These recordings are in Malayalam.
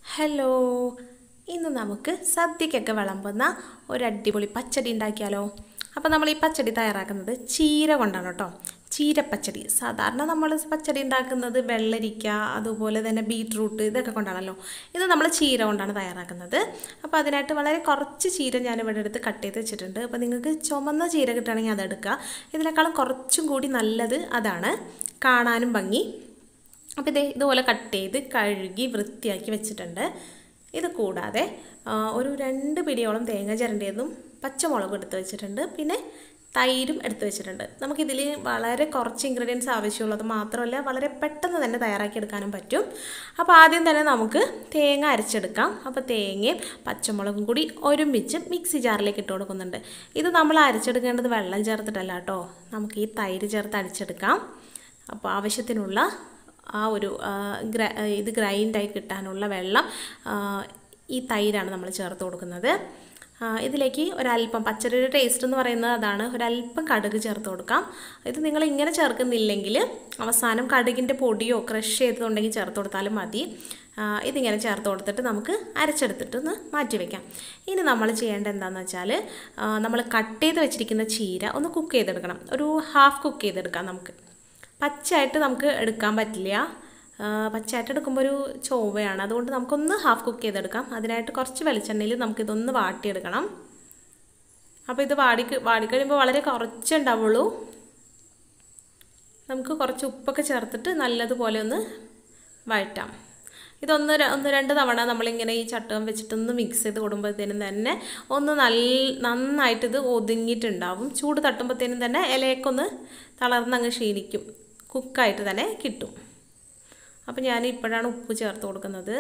ഹലോ ഇന്ന് നമുക്ക് സദ്യക്കൊക്കെ വിളമ്പുന്ന ഒരു അടിപൊളി പച്ചടി ഉണ്ടാക്കിയാലോ അപ്പോൾ നമ്മൾ ഈ പച്ചടി തയ്യാറാക്കുന്നത് ചീര കൊണ്ടാണ് കേട്ടോ ചീരപ്പച്ചടി സാധാരണ നമ്മൾ പച്ചടി ഉണ്ടാക്കുന്നത് വെള്ളരിക്ക അതുപോലെ തന്നെ ബീട്രൂട്ട് ഇതൊക്കെ കൊണ്ടാണല്ലോ ഇത് നമ്മൾ ചീര കൊണ്ടാണ് തയ്യാറാക്കുന്നത് അപ്പോൾ അതിനായിട്ട് വളരെ കുറച്ച് ചീര ഞാൻ ഇവിടെ എടുത്ത് കട്ട് ചെയ്ത് വെച്ചിട്ടുണ്ട് അപ്പോൾ നിങ്ങൾക്ക് ചുമന്ന ചീര കിട്ടുകയാണെങ്കിൽ അതെടുക്കുക ഇതിനേക്കാളും കുറച്ചും കൂടി നല്ലത് അതാണ് കാണാനും ഭംഗി അപ്പോൾ ഇതേ ഇതുപോലെ കട്ട് ചെയ്ത് കഴുകി വൃത്തിയാക്കി വെച്ചിട്ടുണ്ട് ഇത് കൂടാതെ ആ, ഒരു രണ്ട് പിടിയോളം തേങ്ങ ചിരണ്ടിയതും പച്ചമുളകും എടുത്ത് വെച്ചിട്ടുണ്ട് പിന്നെ തൈരും എടുത്ത് വെച്ചിട്ടുണ്ട് നമുക്കിതിൽ വളരെ കുറച്ച് ഇൻഗ്രീഡിയൻസ് ആവശ്യമുള്ളത് മാത്രമല്ല വളരെ പെട്ടെന്ന് തന്നെ തയ്യാറാക്കിയെടുക്കാനും പറ്റും അപ്പോൾ ആദ്യം തന്നെ നമുക്ക് തേങ്ങ അരച്ചെടുക്കാം അപ്പോൾ തേങ്ങയും പച്ചമുളകും കൂടി ഒരുമിച്ച് മിക്സി ജാറിലേക്ക് ഇട്ട് കൊടുക്കുന്നുണ്ട് ഇത് നമ്മൾ അരച്ചെടുക്കേണ്ടത് വെള്ളം ചേർത്തിട്ടല്ല കേട്ടോ നമുക്ക് ഈ തൈര് ചേർത്ത് അടിച്ചെടുക്കാം അപ്പോൾ ആവശ്യത്തിനുള്ള ആ ഒരു ആ, ഗ്ര ഇത് ഗ്രൈൻഡായി കിട്ടാനുള്ള വെള്ളം ആ, ഈ തൈരാണ് നമ്മൾ ചേർത്ത് കൊടുക്കുന്നത് ആ, ഇതിലേക്ക് ഒരല്പം പച്ചരിയുടെ ടേസ്റ്റ് എന്ന് പറയുന്നത് അതാണ് ഒരല്പം കടുക് ചേർത്ത് കൊടുക്കാം ഇത് നിങ്ങൾ ഇങ്ങനെ ചേർക്കുന്നില്ലെങ്കിൽ അവസാനം കടുകിൻ്റെ പൊടിയോ ക്രഷ് ചെയ്തതുണ്ടെങ്കിൽ ചേർത്ത് കൊടുത്താലും മതി ആ, ഇതിങ്ങനെ ചേർത്ത് കൊടുത്തിട്ട് നമുക്ക് അരച്ചെടുത്തിട്ട് ഒന്ന് മാറ്റി വയ്ക്കാം ഇനി നമ്മൾ ചെയ്യേണ്ടത് എന്താണെന്ന് വെച്ചാൽ നമ്മൾ കട്ട് ചെയ്ത് വെച്ചിരിക്കുന്ന ചീര ഒന്ന് കുക്ക് ചെയ്തെടുക്കണം ഒരു ഹാഫ് കുക്ക് ചെയ്തെടുക്കാം നമുക്ക് പച്ചയായിട്ട് നമുക്ക് എടുക്കാൻ പറ്റില്ല ആ, പച്ചയായിട്ട് എടുക്കുമ്പോൾ ഒരു ചൊവ്വയാണ് അതുകൊണ്ട് നമുക്കൊന്ന് ഹാഫ് കുക്ക് ചെയ്തെടുക്കാം അതിനായിട്ട് കുറച്ച് വെളിച്ചെണ്ണയിൽ നമുക്കിതൊന്ന് വാട്ടിയെടുക്കണം അപ്പോൾ ഇത് വാടി വാടിക്കഴിയുമ്പോൾ വളരെ കുറച്ചേ ഉണ്ടാവുള്ളൂ നമുക്ക് കുറച്ച് ഉപ്പൊക്കെ ചേർത്തിട്ട് നല്ലതുപോലെ ഒന്ന് വഴറ്റാം ഇതൊന്ന് ര- ഒന്ന് രണ്ട് തവണ നമ്മളിങ്ങനെ ഈ ചട്ടകം വെച്ചിട്ടൊന്ന് മിക്സ് ചെയ്ത് കൊടുക്കുമ്പോഴത്തേനും തന്നെ ഒന്ന് നല്ല നന്നായിട്ട് ഇത് ഒതുങ്ങിയിട്ടുണ്ടാവും ചൂട് തട്ടുമ്പോഴത്തേനും തന്നെ ഇലയൊക്കെ തളർന്നങ്ങ് ക്ഷീണിക്കും കുക്കായിട്ട് തന്നെ കിട്ടും അപ്പം ഞാൻ ഇപ്പോഴാണ് ഉപ്പ് ചേർത്ത് കൊടുക്കുന്നത്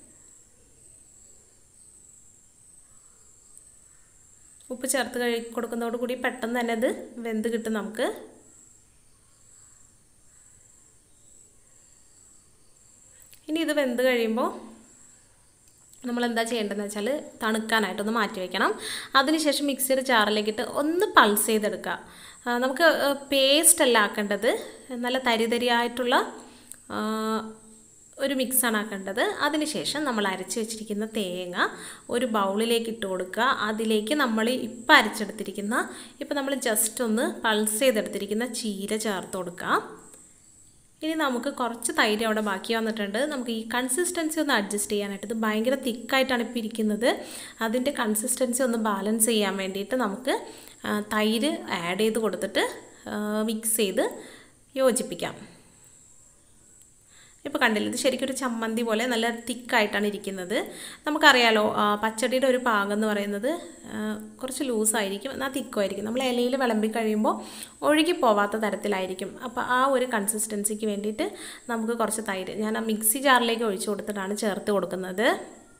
ഉപ്പ് ചേർത്ത് കഴി കൊടുക്കുന്നതോട് കൂടി പെട്ടെന്ന് തന്നെ അത് വെന്ത് കിട്ടും നമുക്ക് ഇനി ഇത് വെന്ത് കഴിയുമ്പോൾ നമ്മൾ എന്താ ചെയ്യേണ്ടതെന്ന് വെച്ചാൽ തണുക്കാനായിട്ടൊന്ന് മാറ്റി വെക്കണം അതിനുശേഷം മിക്സിയുടെ ജാറിലേക്കിട്ട് ഒന്ന് പൾസ് ചെയ്തെടുക്കുക ആ, നമുക്ക് പേസ്റ്റ് അല്ല ആക്കേണ്ടത് നല്ല തരിതരിയായിട്ടുള്ള ആ, ഒരു മിക്സാണ് ആക്കേണ്ടത് അതിനുശേഷം നമ്മൾ അരച്ച് വെച്ചിരിക്കുന്ന തേങ്ങ ഒരു ബൗളിലേക്ക് ഇട്ട് കൊടുക്കുക അതിലേക്ക് നമ്മൾ ഇപ്പം അരച്ചെടുത്തിരിക്കുന്ന ഇപ്പം നമ്മൾ ജസ്റ്റ് ഒന്ന് പൾസ് ചെയ്തെടുത്തിരിക്കുന്ന ചീര ചേർത്ത് കൊടുക്കുക ഇനി നമുക്ക് കുറച്ച് തൈര് അവിടെ ബാക്കി വന്നിട്ടുണ്ട് നമുക്ക് ഈ കൺസിസ്റ്റൻസി ഒന്ന് അഡ്ജസ്റ്റ് ചെയ്യാനായിട്ട് ഇത് ഭയങ്കര തിക്കായിട്ടാണ് ഇപ്പോൾ ഇരിക്കുന്നത് അതിൻ്റെ കൺസിസ്റ്റൻസി ഒന്ന് ബാലൻസ് ചെയ്യാൻ വേണ്ടിയിട്ട് നമുക്ക് ആ, തൈര് ആഡ് ചെയ്ത് കൊടുത്തിട്ട് മിക്സ് ചെയ്ത് യോജിപ്പിക്കാം ഇപ്പോൾ കണ്ടില്ല ഇത് ശരിക്കും ഒരു ചമ്മന്തി പോലെ നല്ല തിക്കായിട്ടാണ് ഇരിക്കുന്നത് നമുക്കറിയാലോ ആ, പച്ചടിയുടെ ഒരു പാകം എന്ന് പറയുന്നത് ആ, കുറച്ച് ലൂസായിരിക്കും എന്നാൽ തിക്കുമായിരിക്കും നമ്മൾ ഇലയിൽ വിളമ്പി കഴിയുമ്പോൾ ഒഴുകി പോവാത്ത തരത്തിലായിരിക്കും അപ്പോൾ ആ ഒരു കൺസിസ്റ്റൻസിക്ക് വേണ്ടിയിട്ട് നമുക്ക് കുറച്ച് തൈര് ഞാൻ ആ മിക്സി ജാറിലേക്ക് ഒഴിച്ചു കൊടുത്തിട്ടാണ് ചേർത്ത് കൊടുക്കുന്നത്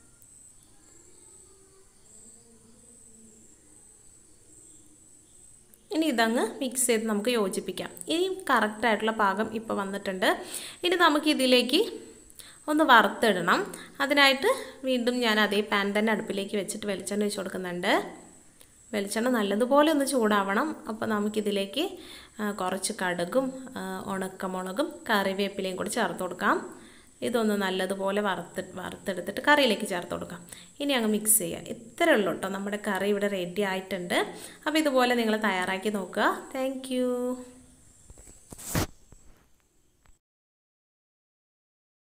ഇനി ഇതങ്ങ് മിക്സ് ചെയ്ത് നമുക്ക് യോജിപ്പിക്കാം ഇനി കറക്റ്റായിട്ടുള്ള പാകം ഇപ്പോൾ വന്നിട്ടുണ്ട് ഇനി നമുക്ക് ഇതിലേക്ക് ഒന്ന് വറുത്തിടണം അതിനായിട്ട് വീണ്ടും ഞാൻ അതേ പാൻ തന്നെ അടുപ്പിലേക്ക് വെച്ചിട്ട് വെളിച്ചെണ്ണ ഒഴിച്ച് കൊടുക്കുന്നുണ്ട് വെളിച്ചെണ്ണ നല്ലതുപോലെ ഒന്ന് ചൂടാവണം അപ്പോൾ നമുക്കിതിലേക്ക് ആ, കുറച്ച് കടുകും ആ, ഉണക്കമുളകും കറിവേപ്പിലയും കൂടി ചേർത്ത് കൊടുക്കാം ഇതൊന്ന് നല്ലതുപോലെ വറുത്ത് വറുത്തെടുത്തിട്ട് കറിയിലേക്ക് ചേർത്ത് കൊടുക്കാം ഇനി അങ്ങ് മിക്സ് ചെയ്യുക ഇത്രയേ ഉള്ളൂ കേട്ടോ നമ്മുടെ കറി ഇവിടെ റെഡി ആയിട്ടുണ്ട് അപ്പോൾ ഇതുപോലെ നിങ്ങൾ തയ്യാറാക്കി നോക്കുക താങ്ക്